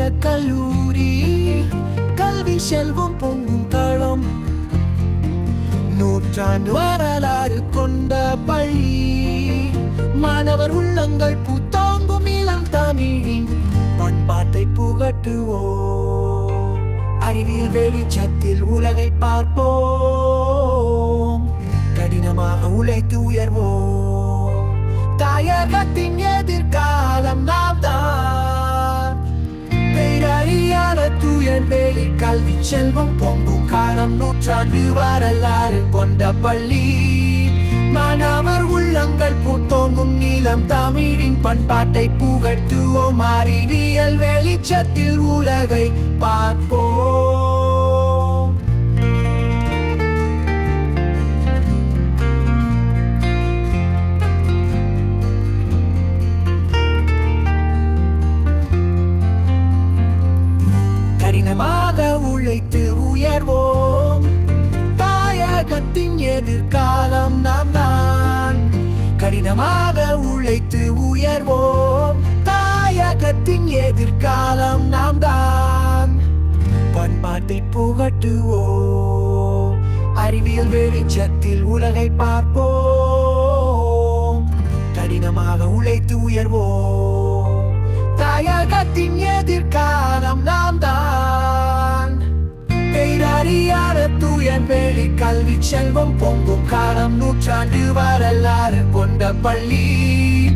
கல்லூரி கல்வி செல்வம் பொங்கும் தளம் நூற்றாண்டு வரலாறு கொண்ட பள்ளி மாணவர் உள்ளங்கள் புத்தாங்கும் இளம் தமிழின் பண்பாட்டை புகட்டுவோம் அறிவியல் வெளிச்சத்தில் உலகை பார்ப்போம் கடினமாக உழைத்து உயர்வோம் தாயகத்தின் எதிர்காலம் நாம் தான் பேரறியாத தூயர்வேலி கல்வி செல்வம் பொங்கும் காலம் நூற்றாண்டு வரலாறு கொண்ட பள்ளி மாணவர் உள்ளங்கள் பூத்தோங்கும் நீளம் தமிழின் பண்பாட்டை புகட்டுவோம் அறிவியல் வெளிச்சத்தில் உலகை பார்ப்போம் கடினமாக உழைத்து உயர்வோம் தாயகத்தின் எதிர்காலம் நாம் தான் கடினமாக உழைத்து உயர்வோம் தாயகத்தின் எதிர்காலம் நாம் தான் பண்பாட்டை புகட்டுவோம் அறிவியல் வெளிச்சத்தில் உலகை பார்ப்போம் கடினமாக உழைத்து உயர்வோம் தாயகத்தின் எதிர்காலம் நாம் தான் பேரறியாத தூயன் வெளி கல்வி செல்வம் பொங்கும் காலம் நூற்றாண்டு வரலாறு கொண்ட பள்ளி